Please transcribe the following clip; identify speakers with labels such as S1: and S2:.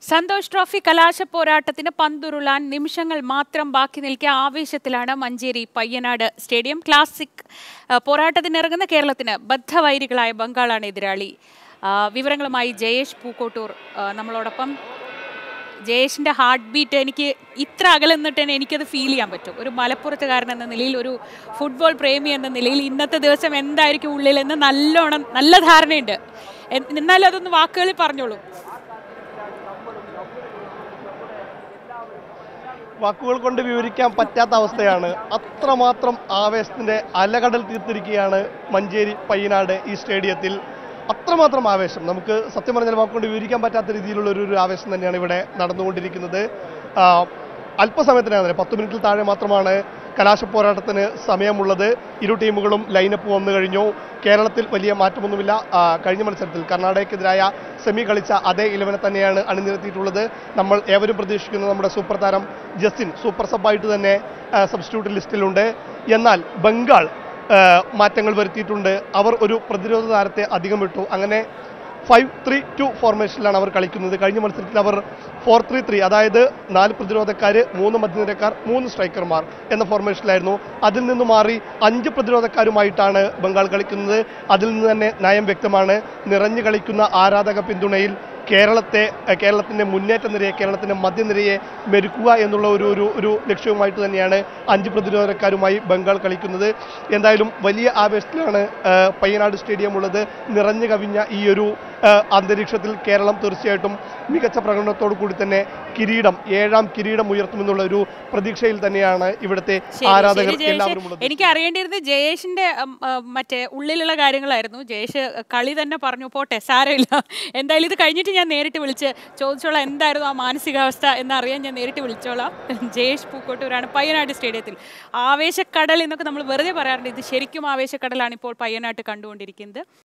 S1: Santhosh trophy കലാശ പോരാട്ടത്തിന് പന്തുരുളാൻ നിമിഷങ്ങൾ മാത്രം ബാക്കി നിൽക്കെ ആവേശത്തിലാണ് മഞ്ചേരി പയ്യനാട് സ്റ്റേഡിയം ക്ലാസിക് ആ, പോരാട്ടത്തിനിറങ്ങുന്ന കേരളത്തിന് ബദ്ധവൈരികളായ ബംഗാളാണ് എതിരാളി ആ, വിവരങ്ങളുമായി ജയേഷ് പൂക്കോട്ടൂർ ആ, നമ്മളോടൊപ്പം ജയേഷിന്റെ ഹാർട്ട് ബീറ്റ് എനിക്ക് ഇത്ര അകലെ നിന്നിട്ട് തന്നെ എനിക്കത് ഫീൽ ചെയ്യാൻ പറ്റും ഒരു മലപ്പുറത്തുകാരൻ എന്ന നിലയിൽ ഒരു ഫുട്ബോൾ പ്രേമി എന്ന നിലയിൽ ഇന്നത്തെ ദിവസം എന്തായിരിക്കും ഉള്ളിലെന്ന് നല്ലോണം നല്ല ധാരണയുണ്ട് എൻ- എന്നാലും അതൊന്ന് വാക്കുകളിൽ പറഞ്ഞോളൂ
S2: വാക്കുകൾ കൊണ്ട് വിവരിക്കാൻ പറ്റാത്ത അവസ്ഥയാണ് അത്രമാത്രം ആവേശത്തിന്റെ അലകടൽ തീർത്തിരിക്കുകയാണ് മഞ്ചേരി പയ്യനാട് ഈ സ്റ്റേഡിയത്തിൽ അത്രമാത്രം ആവേശം നമുക്ക് സത്യം പറഞ്ഞാൽ വാക്കുകൊണ്ട് വിവരിക്കാൻ പറ്റാത്ത രീതിയിലുള്ള ഒരു ഒരു ആവേശം തന്നെയാണ് ഇവിടെ നടന്നുകൊണ്ടിരിക്കുന്നത് ആ, അല്പസമയത്തിനകം പത്ത് മിനിറ്റിൽ താഴെ മാത്രമാണ് കലാശ പോരാട്ടത്തിന് സമയമുള്ളത് ഇരു ടീമുകളും ലൈനപ്പ് വന്നു കഴിഞ്ഞു കേരളത്തിൽ വലിയ മാറ്റമൊന്നുമില്ല ആ, കഴിഞ്ഞ മത്സരത്തിൽ കർണാടകയ്ക്കെതിരായ സെമി കളിച്ച അതേ ഇലവനെ തന്നെയാണ് അണിനിരത്തിയിട്ടുള്ളത് നമ്മൾ ഏവരും പ്രതീക്ഷിക്കുന്നത് നമ്മുടെ സൂപ്പർ താരം ജസ്റ്റിൻ സൂപ്പർ സബായിട്ട് തന്നെ സബ്സ്റ്റിറ്റ്യൂട്ട് ലിസ്റ്റിലുണ്ട് എന്നാൽ ബംഗാൾ ആ, മാറ്റങ്ങൾ വരുത്തിയിട്ടുണ്ട് അവർ ഒരു പ്രതിരോധ താരത്തെ അധികം വിട്ടു അങ്ങനെ ഫൈവ് ത്രീ ടു ഫോർമേഷനിലാണ് അവർ കളിക്കുന്നത് കഴിഞ്ഞ മത്സരത്തിൽ അവർ ഫോർ ത്രീ ത്രീ അതായത് നാല് പ്രതിരോധക്കാർ മൂന്ന് മധ്യനിരക്കാർ മൂന്ന് സ്ട്രൈക്കർമാർ എന്ന ഫോർമേഷനിലായിരുന്നു അതിൽ നിന്ന് മാറി അഞ്ച് പ്രതിരോധക്കാരുമായിട്ടാണ് ബംഗാൾ കളിക്കുന്നത് അതിൽ നിന്ന് തന്നെ നയം വ്യക്തമാണ് നിറഞ്ഞു കളിക്കുന്ന ആരാധക പിന്തുണയിൽ കേരളത്തെ ഏഹ് കേരളത്തിന്റെ മുന്നേറ്റ നിരയെ കേരളത്തിന്റെ മധ്യനിരയെ മെരുക്കുക എന്നുള്ള ഒരു ഒരു ഒരു ലക്ഷ്യവുമായിട്ട് തന്നെയാണ് അഞ്ച് പ്രതിരോധക്കാരുമായി ബംഗാൾ കളിക്കുന്നത് എന്തായാലും വലിയ ആവേശത്തിലാണ് ഏഹ് പയ്യനാട് സ്റ്റേഡിയം ഉള്ളത് നിറഞ്ഞു കവിഞ്ഞ ഈ ഒരു ഏഹ് അന്തരീക്ഷത്തിൽ കേരളം തീർച്ചയായിട്ടും മികച്ച പ്രകടനത്തോടു കൂടി തന്നെ കിരീടം ഏഴാം കിരീടം ഉയർത്തുമെന്നുള്ള ഒരു പ്രതീക്ഷയിൽ തന്നെയാണ് ഇവിടുത്തെ
S1: ശരി,
S2: ആരാധകർ
S1: ശരി, ജയേഷ്.
S2: എല്ലാവരും ഉള്ളത്
S1: എനിക്ക് അറിയേണ്ടിയിരുന്നത് ജയേഷിന്റെ ഉം, ഉം, മറ്റേ ഉള്ളിലുള്ള കാര്യങ്ങളായിരുന്നു ജയേഷ് കളി തന്നെ പറഞ്ഞു പോട്ടെ സാരമില്ല എന്തായാലും ഇത് കഴിഞ്ഞിട്ട് ഞാൻ നേരിട്ട് വിളിച്ച് ചോദിച്ചോളാം എന്തായിരുന്നു ആ മാനസികാവസ്ഥ എന്നറിയാൻ ഞാൻ നേരിട്ട് വിളിച്ചോളാം ജയേഷ് പൂക്കോട്ടൂരാണ് പയ്യനാട് സ്റ്റേഡിയത്തിൽ ആവേശക്കടൽ എന്നൊക്കെ നമ്മൾ വെറുതെ പറയാറുണ്ട് ഇത് ശരിക്കും ആവേശക്കടലാണ് ഇപ്പോൾ പയ്യനാട്ട് കണ്ടുകൊണ്ടിരിക്കുന്നത്